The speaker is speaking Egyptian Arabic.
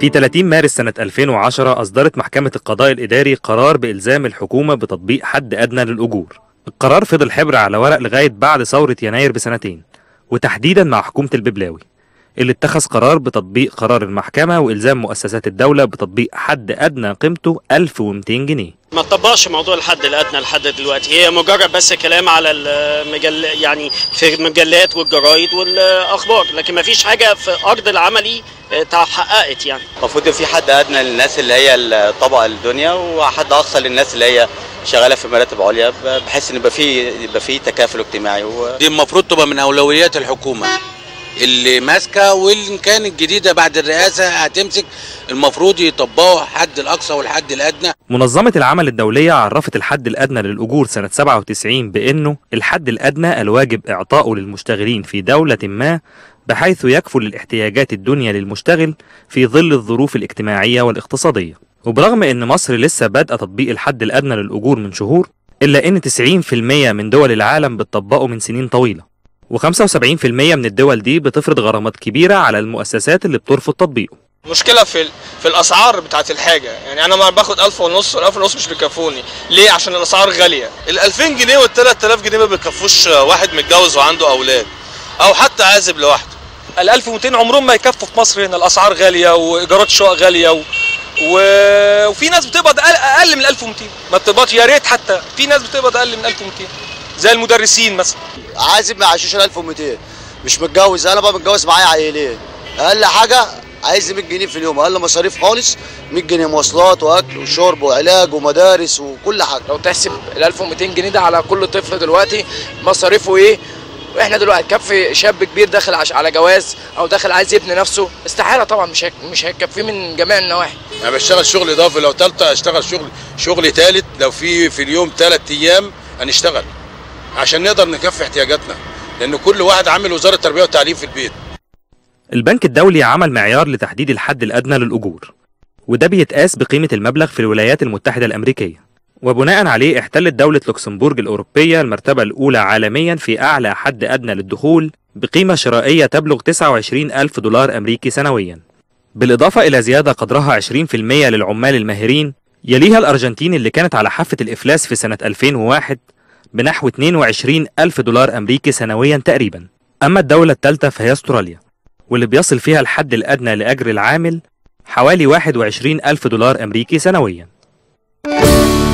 في 30 مارس سنة 2010 أصدرت محكمة القضاء الإداري قرار بإلزام الحكومة بتطبيق حد أدنى للأجور. القرار فضل حبر على ورق لغاية بعد ثورة يناير بسنتين، وتحديدا مع حكومة الببلاوي، اللي اتخذ قرار بتطبيق قرار المحكمة وإلزام مؤسسات الدولة بتطبيق حد أدنى قيمته 1200 جنيه. ما تطبقش موضوع الحد الادنى لحد دلوقتي هي مجرد بس كلام على المجل يعني في المجلات والجرايد والاخبار لكن ما فيش حاجه في ارض العملي تحققت يعني المفروض في حد ادنى للناس اللي هي الطبقه الدنيا وحد اقصى للناس اللي هي شغاله في مراتب عليا بحيث ان يبقى في يبقى في تكافل اجتماعي و... دي المفروض تبقى من اولويات الحكومه اللي ماسكه واللي كانت الجديده بعد الرئاسه هتمسك المفروض يطبقوا حد الاقصى والحد الادنى منظمة العمل الدولية عرفت الحد الأدنى للأجور سنة 97 بأنه الحد الأدنى الواجب إعطاؤه للمشتغلين في دولة ما بحيث يكفل الاحتياجات الدنيا للمشتغل في ظل الظروف الاجتماعية والاقتصادية وبرغم أن مصر لسه بادئة تطبيق الحد الأدنى للأجور من شهور إلا أن 90% من دول العالم بتطبقه من سنين طويلة و75% من الدول دي بتفرض غرامات كبيرة على المؤسسات اللي بترفض تطبيقه المشكله في في الاسعار بتاعت الحاجه يعني انا ما باخد 1000 ونص وال1000 ونص مش بيكفوني ليه عشان الاسعار غاليه ال 2000 جنيه وال 3000 جنيه ما بيكفوش واحد متجوز وعنده اولاد او حتى عازب لوحده ال 1200 عمرهم ما يكفوا في مصر هنا الاسعار غاليه وايجارات الشقق غاليه و... و... وفي ناس بتقبض اقل من 1200 ما بتقبضش يا ريت حتى في ناس بتقبض اقل من 1200 زي المدرسين مثلا عازب ما يعيشوش 1200 مش متجوز انا بقى متجوز معايا عيلين اقل حاجه عايز 100 جنيه في اليوم اقل مصاريف خالص 100 جنيه مواصلات واكل وشرب وعلاج ومدارس وكل حاجه لو تحسب ال 1200 جنيه ده على كل طفل دلوقتي مصاريفه ايه واحنا دلوقتي كفي شاب كبير داخل عش على جواز او داخل عايز يبني نفسه استحاله طبعا مش هيك مش هيكفيه من جميع النواحي انا بشتغل شغل اضافي لو تالتة اشتغل شغل شغل تالت لو في في اليوم ثلاث ايام هنشتغل عشان نقدر نكفي احتياجاتنا لان كل واحد عامل وزاره التربيه والتعليم في البيت البنك الدولي عمل معيار لتحديد الحد الأدنى للأجور وده بيتقاس بقيمة المبلغ في الولايات المتحدة الأمريكية وبناء عليه احتلت دولة لوكسمبورج الأوروبية المرتبة الأولى عالميا في أعلى حد أدنى للدخول بقيمة شرائية تبلغ 29 ألف دولار أمريكي سنويا بالإضافة إلى زيادة قدرها 20% للعمال الماهرين يليها الأرجنتين اللي كانت على حافة الإفلاس في سنة 2001 بنحو 22 ألف دولار أمريكي سنويا تقريبا أما الدولة الثالثة فهي أستراليا واللي بيصل فيها الحد الأدنى لأجر العامل حوالي 21 ألف دولار أمريكي سنويا